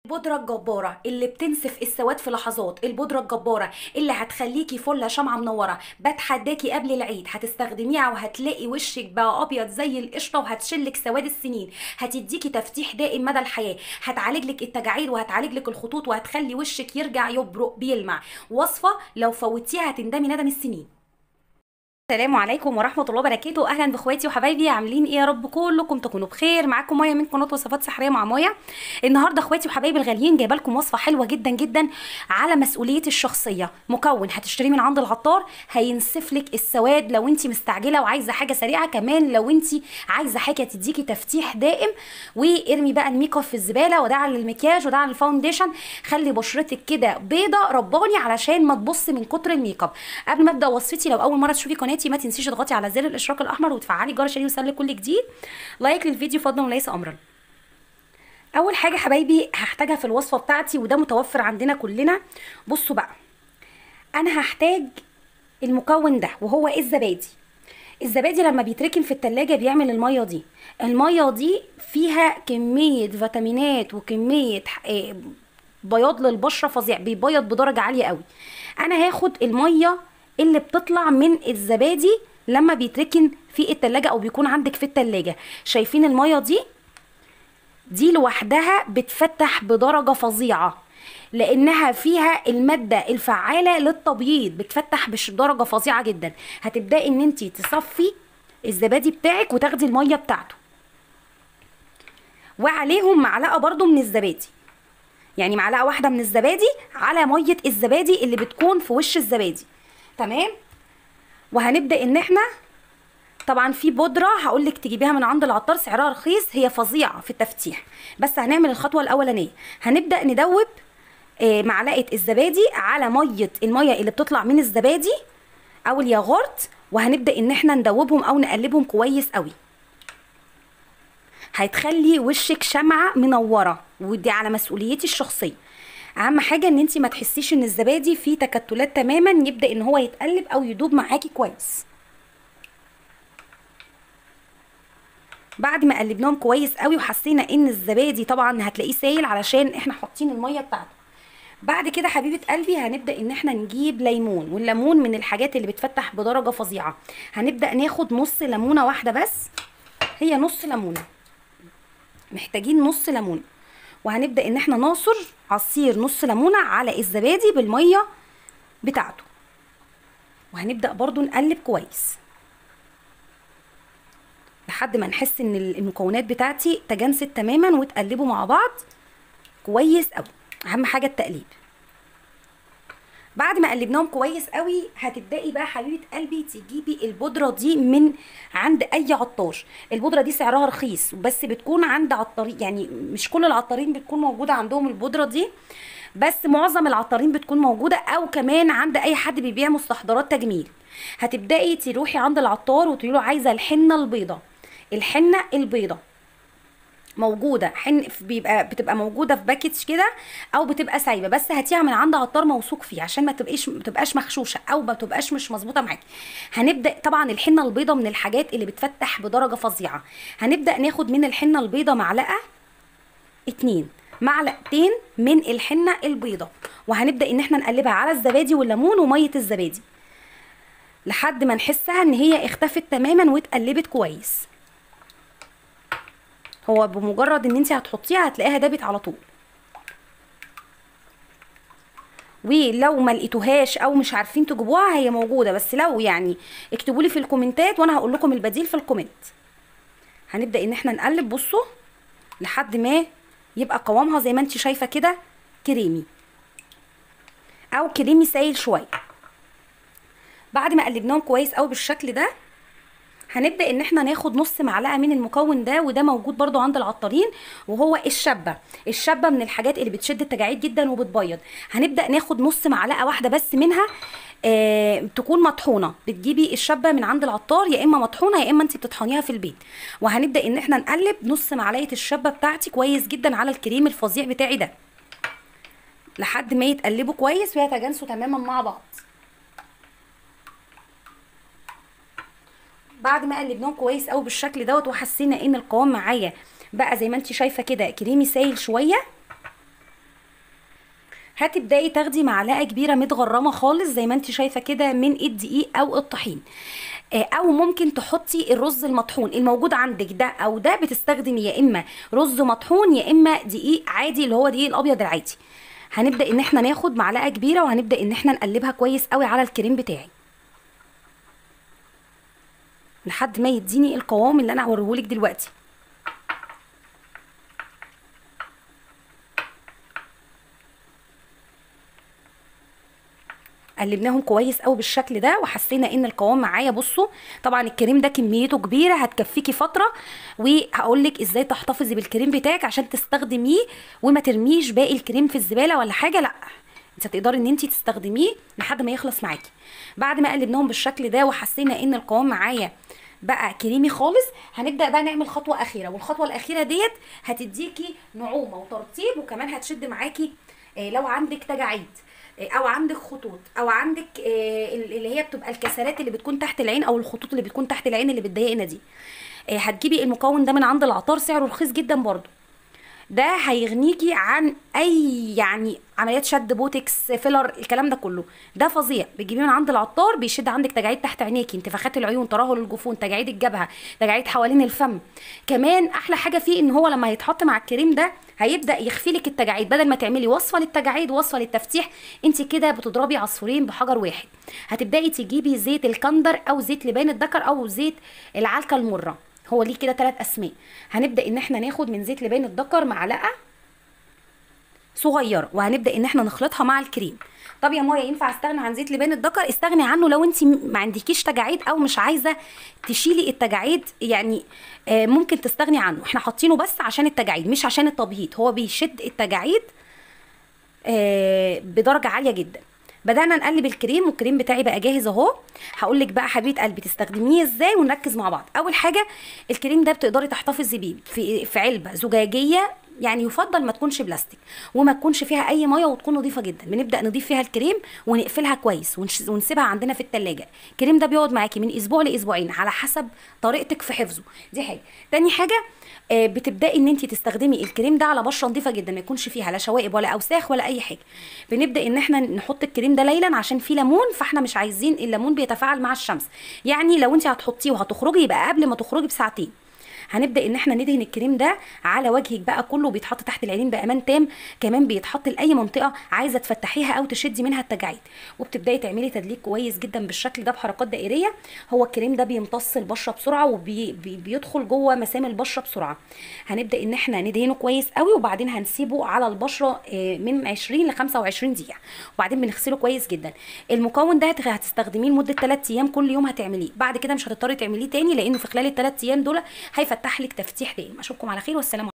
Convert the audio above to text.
البودرة الجبارة اللي بتنسف السواد في لحظات البودرة الجبارة اللي هتخليكي فلة شمعة منورة بتحداكي قبل العيد هتستخدميها وهتلاقي وشك بقى ابيض زي القشرة وهتشلك سواد السنين هتديكي تفتيح دائم مدى الحياة هتعالج لك التجاعيد وهتعالج لك الخطوط وهتخلي وشك يرجع يبرق بيلمع وصفة لو فوتيها هتندمي ندم السنين السلام عليكم ورحمه الله وبركاته اهلا باخواتي وحبايبي عاملين ايه يا رب كلكم تكونوا بخير معاكم مايا من قناه وصفات سحريه مع مايا النهارده اخواتي وحبايبي الغاليين جايبه لكم وصفه حلوه جدا جدا على مسؤوليتي الشخصيه مكون هتشتريه من عند العطار هينسف لك السواد لو انت مستعجله وعايزه حاجه سريعه كمان لو انت عايزه حاجه تديكي تفتيح دائم وارمي بقى الميك اب في الزباله وده على المكياج وده على الفاونديشن خلي بشرتك كده بيضه رباني علشان ما تبص من كتر الميك اب قبل ما ابدا وصفتي لو اول مره تشوفي قناتي ما تنسيش تضغطي على زر الاشتراك الاحمر وتفعلي الجرس عشان يوصلك كل جديد لايك للفيديو فضلا وليس امرا اول حاجه حبايبي هحتاجها في الوصفه بتاعتي وده متوفر عندنا كلنا بصوا بقى انا هحتاج المكون ده وهو الزبادي الزبادي لما بيتركن في التلاجة بيعمل المية دي المية دي فيها كمية فيتامينات وكمية آه، بياض للبشرة فظيع بيبيض بدرجة عالية قوي انا هاخد المية اللي بتطلع من الزبادي لما بيتركن في التلاجة او بيكون عندك في التلاجة شايفين المية دي دي لوحدها بتفتح بدرجة فظيعة لانها فيها المادة الفعالة للتبييض بتفتح بدرجة فظيعة جدا هتبدأي ان انت تصفي الزبادي بتاعك وتاخدي المية بتاعته وعليهم معلقة برضو من الزبادي يعني معلقة واحدة من الزبادي على مية الزبادي اللي بتكون في وش الزبادي تمام وهنبدأ ان احنا طبعا في بودره هقول لك تجيبيها من عند العطار سعرها رخيص هي فظيعه في التفتيح بس هنعمل الخطوه الاولانيه هنبدا ندوب آه، معلقه الزبادي على ميه الميه اللي بتطلع من الزبادي او الياغورت وهنبدا ان احنا ندوبهم او نقلبهم كويس قوي هتخلي وشك شمعه منوره ودي على مسؤوليتي الشخصيه اهم حاجه ان انت ما تحسيش ان الزبادي فيه تكتلات تماما يبدا ان هو يتقلب او يدوب معاكي كويس بعد ما قلبناهم كويس قوي وحسينا ان الزبادي طبعا هتلاقيه سايل علشان احنا حاطين الميه بتاعته بعد كده حبيبه قلبي هنبدا ان احنا نجيب ليمون والليمون من الحاجات اللي بتفتح بدرجه فظيعه هنبدا ناخد نص ليمونه واحده بس هي نص ليمونه محتاجين نص ليمونه وهنبدا ان احنا نعصر عصير نص ليمونه على الزبادي بالميه بتاعته وهنبدا برضو نقلب كويس لحد ما نحس ان المكونات بتاعتي تجانست تماما وتقلبوا مع بعض كويس قوي اهم حاجه التقليب بعد ما قلبناهم كويس قوي هتبداي بقى حبيبه قلبي تجيبي البودره دي من عند اي عطار البودره دي سعرها رخيص بس بتكون عند عطارين يعني مش كل العطارين بتكون موجوده عندهم البودره دي بس معظم العطارين بتكون موجوده او كمان عند اي حد بيبيع مستحضرات تجميل هتبداي تروحي عند العطار وتقولي له عايزه الحنه البيضه الحنه البيضه موجوده حن بيبقى بتبقى موجوده في باكيتش كده او بتبقى سايبه بس هاتيها من عند عطار موثوق فيه عشان ما تبقاش ما تبقاش مغشوشه او ما تبقاش مش مظبوطه معاكي هنبدا طبعا الحنه البيضه من الحاجات اللي بتفتح بدرجه فظيعه هنبدا ناخد من الحنه البيضه معلقه اتنين معلقتين من الحنه البيضه وهنبدا ان احنا نقلبها على الزبادي والليمون وميه الزبادي لحد ما نحسها ان هي اختفت تماما واتقلبت كويس هو بمجرد ان انت هتحطيها هتلاقيها دابت على طول ولو ما لقيتوهاش او مش عارفين تجيبوها هي موجوده بس لو يعني اكتبوا لي في الكومنتات وانا هقول لكم البديل في الكومنت هنبدا ان احنا نقلب بصوا لحد ما يبقى قوامها زي ما انت شايفه كده كريمي او كريمي سايل شويه بعد ما قلبناهم كويس قوي بالشكل ده هنبدا ان احنا ناخد نص معلقه من المكون ده وده موجود برضو عند العطارين وهو الشبه الشبه من الحاجات اللي بتشد التجاعيد جدا وبتبيض هنبدا ناخد نص معلقه واحده بس منها آه تكون مطحونه بتجيبي الشبه من عند العطار يا اما مطحونه يا اما انت بتطحنيها في البيت وهنبدا ان احنا نقلب نص معلقه الشبه بتاعتي كويس جدا على الكريم الفظيع بتاعي ده لحد ما يتقلبوا كويس ويتجانسوا تماما مع بعض بعد ما قلبناهم كويس قوي بالشكل دوت وحسينا ان القوام معايا بقى زي ما انت شايفه كده كريمي سايل شويه هتبداي تاخدي معلقه كبيره متغرمه خالص زي ما انت شايفه كده من الدقيق او الطحين آه، او ممكن تحطي الرز المطحون الموجود عندك ده او ده بتستخدمي يا اما رز مطحون يا اما دقيق عادي اللي هو دقيق الابيض العادي هنبدا ان احنا ناخد معلقه كبيره وهنبدا ان احنا نقلبها كويس قوي على الكريم بتاعي لحد ما يديني القوام اللي انا هوريهولك دلوقتي قلبناهم كويس قوي بالشكل ده وحسينا ان القوام معايا بصوا طبعا الكريم ده كميته كبيره هتكفيكي فتره وهقول لك ازاي تحتفظي بالكريم بتاعك عشان تستخدميه وما ترميش باقي الكريم في الزباله ولا حاجه لا انت هتقدري ان انت تستخدميه لحد ما يخلص معاكي بعد ما قلبناهم بالشكل ده وحسينا ان القوام معايا بقى كريمي خالص هنبدا بقى نعمل خطوه اخيره والخطوه الاخيره ديت هتديكي نعومه وترطيب وكمان هتشد معاكي آه، لو عندك تجاعيد آه، او عندك خطوط او عندك آه، اللي هي بتبقى الكسرات اللي بتكون تحت العين او الخطوط اللي بتكون تحت العين اللي بتضايقنا دي آه، هتجيبي المكون ده من عند العطار سعره رخيص جدا برضو ده هيغنيكي عن اي يعني عمليات شد بوتكس فيلر الكلام ده كله ده فظيع بتجيبيه من عند العطار بيشد عندك تجاعيد تحت عينيكي انتفاخات العيون ترهل الجفون تجاعيد الجبهه تجاعيد حوالين الفم كمان احلى حاجه فيه ان هو لما هيتحط مع الكريم ده هيبدا يخفي لك التجاعيد بدل ما تعملي وصفه للتجاعيد وصفه للتفتيح انت كده بتضربي عصفورين بحجر واحد هتبداي تجيبي زيت الكندر او زيت لبان الذكر او زيت العلكه المره هو ليه كده ثلاث اسماء هنبدا ان احنا ناخد من زيت لبان الذكر معلقه صغيره وهنبدا ان احنا نخلطها مع الكريم طب يا مايا ينفع استغنى عن زيت لبان الذكر استغني عنه لو انت ما عندكيش تجاعيد او مش عايزه تشيلي التجاعيد يعني آه، ممكن تستغني عنه احنا حاطينه بس عشان التجاعيد مش عشان التبييض هو بيشد التجاعيد آه، بدرجه عاليه جدا بدانا نقلب الكريم والكريم بتاعي بقى جاهز اهو هقول لك بقى حبيبه قلبي تستخدميه ازاي ونركز مع بعض اول حاجه الكريم ده بتقدري تحتفظي بيه في في علبه زجاجيه يعني يفضل ما تكونش بلاستيك وما تكونش فيها اي ميه وتكون نظيفه جدا بنبدا نضيف فيها الكريم ونقفلها كويس ونش- ونسيبها عندنا في التلاجة الكريم ده بيقعد معاكي من اسبوع لاسبوعين على حسب طريقتك في حفظه دي حاجه تاني حاجه آه، بتبداي ان انت تستخدمي الكريم ده على بشره نظيفه جدا ما يكونش فيها لا شوائب ولا اوساخ ولا اي حاجه بنبدا ان احنا نحط الكريم ده ليلا عشان فيه ليمون فاحنا مش عايزين الليمون بيتفاعل مع الشمس يعني لو انت هتحطيه وهتخرجي يبقى قبل ما تخرجي بساعتين هنبدا ان احنا ندهن الكريم ده على وجهك بقى كله بيتحط تحت العينين بامان تام كمان بيتحط لاي منطقه عايزه تفتحيها او تشدي منها التجاعيد وبتبداي تعملي تدليك كويس جدا بالشكل ده بحركات دائريه هو الكريم ده بيمتص البشره بسرعه وبيدخل جوه مسام البشره بسرعه هنبدا ان احنا ندهنه كويس قوي وبعدين هنسيبه على البشره آه، من 20 ل 25 دقيقه وبعدين بنغسله كويس جدا المكون ده هت- هتستخدميه لمده 3 ايام كل يوم هتعمليه بعد كده مش هتضطري تعمليه تاني لانه في خلال الثلاث ايام دول هيفتح لك تفتيح دائم اشوفكم على خير والسلام